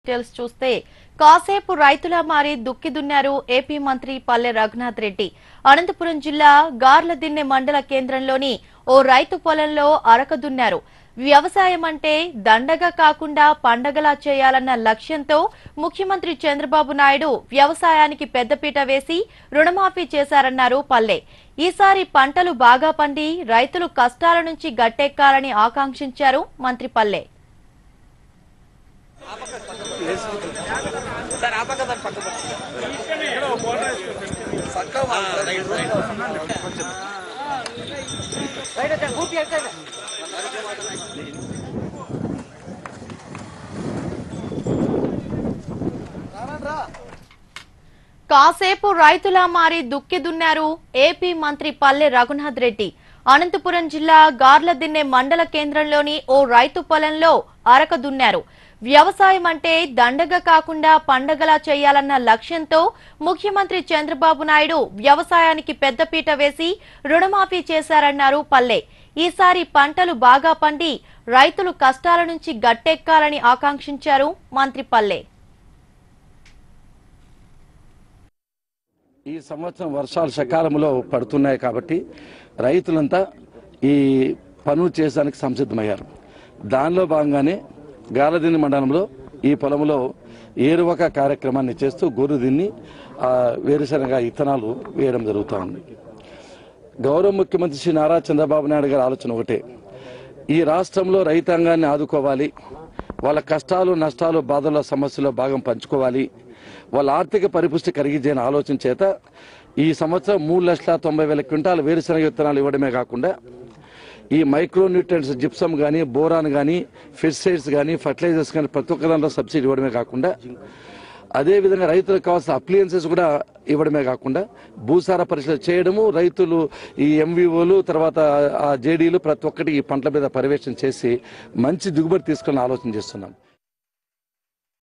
details చూస్తే కాసేపు రైతులా మారి దుక్కి దున్నారు ఏపీ మంత్రి పల్లె రఘునాథ్ రెడ్డి అనంతపురం జిల్లా గార్లదిన్నె మండల కేంద్రంలోని ఓ రైతు పొలంలో అరక దున్నారు వ్యవసాయం అంటే దండగా కాకుండా పండగలా చేయాలన్న లక్ష్యంతో ముఖ్యమంత్రి చంద్రబాబు నాయుడు వ్యవసాయానికి పెద్దపీట వేసి రుణమాఫీ చేశారన్నారు పల్లె ఈసారి పంటలు బాగా పండి రైతులు కష్టాల నుంచి గట్టెక్కాలని ఆకాంక్షించారు మంత్రి పల్లె కాసేపు రైతులా మారి దుక్కి దున్నారు ఏపీ మంత్రి పల్లె రఘునాథ్ రెడ్డి అనంతపురం జిల్లా గార్లదిన్నె మండల కేంద్రంలోని ఓ రైతు పొలంలో అరక దున్నారు వ్యవసాయం అంటే దండగ కాకుండా పండగలా చేయాలన్న లక్ష్యంతో ముఖ్యమంత్రి చంద్రబాబు నాయుడు వ్యవసాయానికి పెద్దపీట వేసి రుణమాఫీ చేశారన్నారు పల్లె ఈసారి పంటలు బాగా పండి రైతులు కష్టాల నుంచి గట్టెక్కాలని ఆకాంక్షించారు మంత్రి పల్లె ఈ సంవత్సరం వర్షాలు సకాలంలో పడుతున్నాయి కాబట్టి రైతులంతా ఈ పనులు చేయడానికి సంసిద్ధమయ్యారు దానిలో భాగంగానే గాలదిన్ని మండలంలో ఈ పొలంలో ఏరువక కార్యక్రమాన్ని చేస్తూ గొర్రు దిన్ని ఆ, వేరుశనగ ఇత్తనాలు వేయడం జరుగుతూ ఉంది గౌరవ ముఖ్యమంత్రి శ్రీ నారా చంద్రబాబు నాయుడు గారి ఆలోచన ఒకటే ఈ రాష్ట్రంలో రైతాంగాన్ని ఆదుకోవాలి వాళ్ళ కష్టాలు నష్టాలు బాధల సమస్యలో భాగం పంచుకోవాలి వాళ్ళ ఆర్థిక పరిపుష్టి కలిగించే ఆలోచన చేత ఈ సంవత్సరం మూడు లక్షల తొంభై వేల క్వింటాలు వేరుశనగ విత్తనాలు ఇవ్వడమే కాకుండా ఈ మైక్రో న్యూట్రియన్స్ జిప్సమ్ కానీ బోరాన్ కానీ ఫెస్టిసైడ్స్ కానీ ఫర్టిలైజర్స్ కానీ ప్రతి ఒక్క దాంట్లో సబ్సిడీ ఇవ్వడమే కాకుండా అదేవిధంగా రైతులకు కావాల్సిన అప్లియన్సెస్ కూడా ఇవ్వడమే కాకుండా భూసార పరిశీలన చేయడము రైతులు ఈ ఎంవీఓలు తర్వాత ఆ జేడీలు ప్రతి ఒక్కటి ఈ పంటల మీద పర్యవేక్షణ చేసి మంచి దిగుబడి తీసుకుని ఆలోచన చేస్తున్నాం